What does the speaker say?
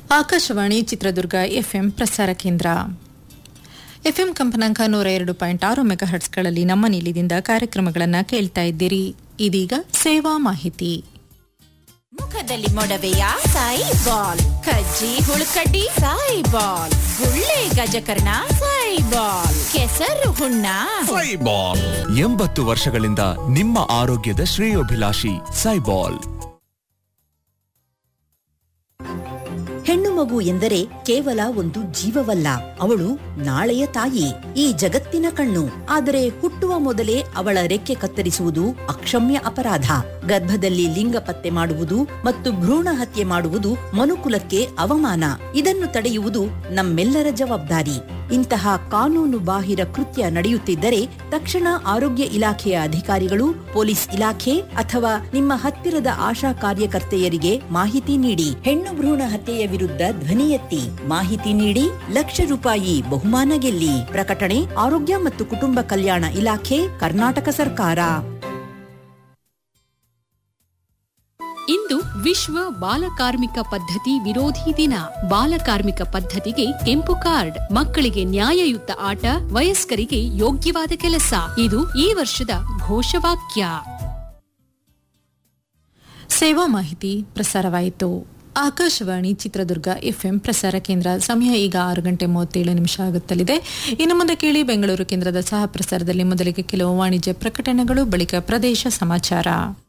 Akashvani Chitradurga FM ಪ್ರಸಾರ ಕೇಂದ್ರ FM ಕಂಪನಾಂಕ ನೂರ ಎರಡು ಪಾಯಿಂಟ್ ಆರು ಮೆಗಾಹರ್ಟ್ಸ್ಗಳಲ್ಲಿ ನಮ್ಮ ನಿಲಯದಿಂದ ಕಾರ್ಯಕ್ರಮಗಳನ್ನು ಕೇಳ್ತಾ ಇದ್ದೀರಿ ಇದೀಗ ಸೇವಾ ಮಾಹಿತಿ ಮುಖದಲ್ಲಿ ಮೊಡವೆಯ ಸಾಯಿ ಬಾಲ್ ಕಜ್ಜಿ ಹುಳುಕಡ್ಡಿ ಸಾಯಿ ಬಾಲ್ ಗುಳ್ಳೆ ಗಜಕರ್ಣ ಸಾಯಿ ಬಾಲ್ ಕೆಸರು ಹುಣ್ಣ ಸೈಬಾಲ್ ಎಂಬತ್ತು ವರ್ಷಗಳಿಂದ ನಿಮ್ಮ ಆರೋಗ್ಯದ ಶ್ರೇಯೋಭಿಲಾಷಿ ಸೈಬಾಲ್ ಹೆಣ್ಣು ಮಗು ಎಂದರೆ ಕೇವಲ ಒಂದು ಜೀವವಲ್ಲ ಅವಳು ನಾಳೆಯ ತಾಯಿ ಈ ಜಗತ್ತಿನ ಕಣ್ಣು ಆದರೆ ಹುಟ್ಟುವ ಮೊದಲೇ ಅವಳ ರೆಕ್ಕೆ ಕತ್ತರಿಸುವುದು ಅಕ್ಷಮ್ಯ ಅಪರಾಧ ಗರ್ಭದಲ್ಲಿ ಲಿಂಗ ಪತ್ತೆ ಮಾಡುವುದು ಮತ್ತು ಭ್ರೂಣ ಹತ್ಯೆ ಮಾಡುವುದು ಮನುಕುಲಕ್ಕೆ ಅವಮಾನ ಇದನ್ನು ತಡೆಯುವುದು ನಮ್ಮೆಲ್ಲರ ಜವಾಬ್ದಾರಿ ಇಂತಹ ಕಾನೂನು ಬಾಹಿರ ಕೃತ್ಯ ನಡೆಯುತ್ತಿದ್ದರೆ ತಕ್ಷಣ ಆರೋಗ್ಯ ಇಲಾಖೆಯ ಅಧಿಕಾರಿಗಳು ಪೊಲೀಸ್ ಇಲಾಖೆ ಅಥವಾ ನಿಮ್ಮ ಹತ್ತಿರದ ಆಶಾ ಕಾರ್ಯಕರ್ತೆಯರಿಗೆ ಮಾಹಿತಿ ನೀಡಿ ಹೆಣ್ಣು ಭ್ರೂಣ ಹತ್ಯೆಯ ವಿರುದ್ಧ ಧ್ವನಿ ಎತ್ತಿ ಮಾಹಿತಿ ನೀಡಿ ಲಕ್ಷ ರೂಪಾಯಿ ಬಹುಮಾನ ಗೆಲ್ಲಿ ಪ್ರಕಟಣೆ ಆರೋಗ್ಯ ಮತ್ತು ಕುಟುಂಬ ಕಲ್ಯಾಣ ಇಲಾಖೆ ಕರ್ನಾಟಕ ಸರ್ಕಾರ ಇಂದು ವಿಶ್ವ ಬಾಲಕಾರ್ಮಿಕ ಪದ್ಧತಿ ವಿರೋಧಿ ದಿನ ಬಾಲಕಾರ್ಮಿಕ ಪದ್ಧತಿಗೆ ಕೆಂಪು ಕಾರ್ಡ್ ಮಕ್ಕಳಿಗೆ ನ್ಯಾಯಯುತ ಆಟ ವಯಸ್ಕರಿಗೆ ಯೋಗ್ಯವಾದ ಕೆಲಸ ಇದು ಈ ವರ್ಷದ ಘೋಷವಾಕ್ಯ ಸೇವಾ ಮಾಹಿತಿ ಪ್ರಸಾರವಾಯಿತು ಆಕಾಶವಾಣಿ ಚಿತ್ರದುರ್ಗ ಎಫ್ಎಂ ಪ್ರಸಾರ ಕೇಂದ್ರ ಸಮಯ ಈಗ ಆರು ಗಂಟೆ ಮೂವತ್ತೇಳು ನಿಮಿಷ ಆಗುತ್ತಲಿದೆ ಇನ್ನು ಮುಂದೆ ಕೇಳಿ ಬೆಂಗಳೂರು ಕೇಂದ್ರದ ಸಹ ಪ್ರಸಾರದಲ್ಲಿ ಮೊದಲಿಗೆ ಕೆಲವು ವಾಣಿಜ್ಯ ಪ್ರಕಟಣೆಗಳು ಬಳಿಕ ಪ್ರದೇಶ ಸಮಾಚಾರ